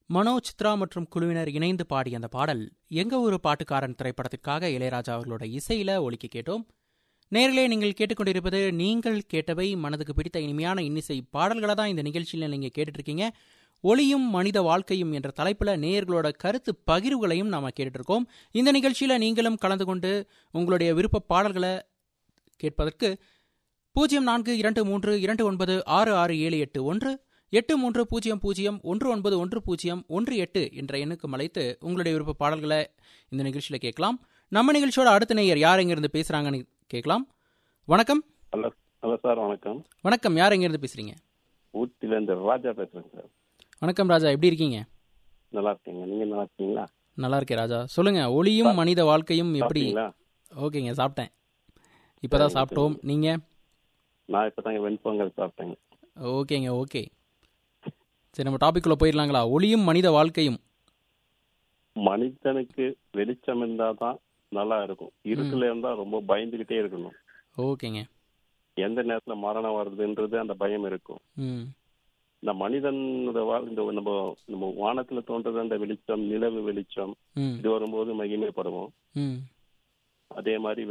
மனோ சித்ரா மற்றும் குழுவினர் இணைந்து பாடிய அந்த பாடல் எங்க ஒரு பாட்டுக்காரன் திரைப்படத்திற்காக இளையராஜா அவர்களோட இசையில ஒலிக்க கேட்டோம் நேரிலே நீங்கள் கேட்டுக்கொண்டிருப்பது நீங்கள் கேட்டவை மனதுக்கு பிடித்த இனிமையான இன்னிசை பாடல்களை தான் இந்த நிகழ்ச்சியில் நீங்க கேட்டுட்டு இருக்கீங்க ஒளியும் மனித வாழ்க்கையும் என்ற தலைப்புல நேயர்களோட கருத்து பகிர்வுகளையும் நாம கேட்டுட்டு இருக்கோம் இந்த நிகழ்ச்சியில நீங்களும் கலந்து கொண்டு உங்களுடைய விருப்ப பாடல்களை கேட்பதற்கு பூஜ்ஜியம் நான்கு இரண்டு மூன்று இரண்டு ஒன்பது ஆறு ஆறு ஏழு எட்டு ஒன்று எட்டு மூன்று பூஜ்ஜியம் பூஜ்ஜியம் ஒன்று ஒன்பது ஒன்று பூஜ்ஜியம் ஒன்று எட்டு என்ற எண்ணுக்கு அழைத்து உங்களுடைய விருப்ப பாடல்களை இந்த நிகழ்ச்சியில கேட்கலாம் நம்ம நிகழ்ச்சியோட அடுத்த நேயர் யார் எங்கிருந்து பேசுறாங்கன்னு கேட்கலாம் வணக்கம் ஹலோ ஹலோ சார் வணக்கம் வணக்கம் யார் எங்கிருந்து பேசுறீங்க ஊட்டிலேருந்து ராஜா பேசுகிறேன் சார் வணக்கம் ராஜா எப்படி இருக்கீங்க நல்லா இருக்கீங்க நீங்கள் நல்லா இருக்கீங்களா நல்லா இருக்கேன் ராஜா சொல்லுங்க ஒளியும் மனித வாழ்க்கையும் எப்படி சாப்பிட்டீங்களா ஓகேங்க சாப்பிட்டேன் இப்பதான் சாப்பிட்டோம் நீங்க நான் இப்போ தாங்க வெண்பொங்கல் சாப்பிட்டேங்க ஓகேங்க ஓகே சரி நம்ம டாபிக்குள்ள போயிடலாங்களா ஒளியும் மனித வாழ்க்கையும் மனிதனுக்கு வெளிச்சம் இருந்தால் தான் நல்லா இருக்கும் இருட்டில் இருந்தால் ரொம்ப பயந்துக்கிட்டே இருக்கணும் ஓகேங்க எந்த நேரத்தில் மரணம் வருதுன்றது அந்த பயம் இருக்கும் ம் இந்த மனிதனோட வாழ் இந்த நம்ம நம்ம வானத்தில் தோன்றது அந்த வெளிச்சம் நிலவு வெளிச்சம் ம் இது வரும்போது மகிமைப்படுவோம் ம் அதே மாதிரி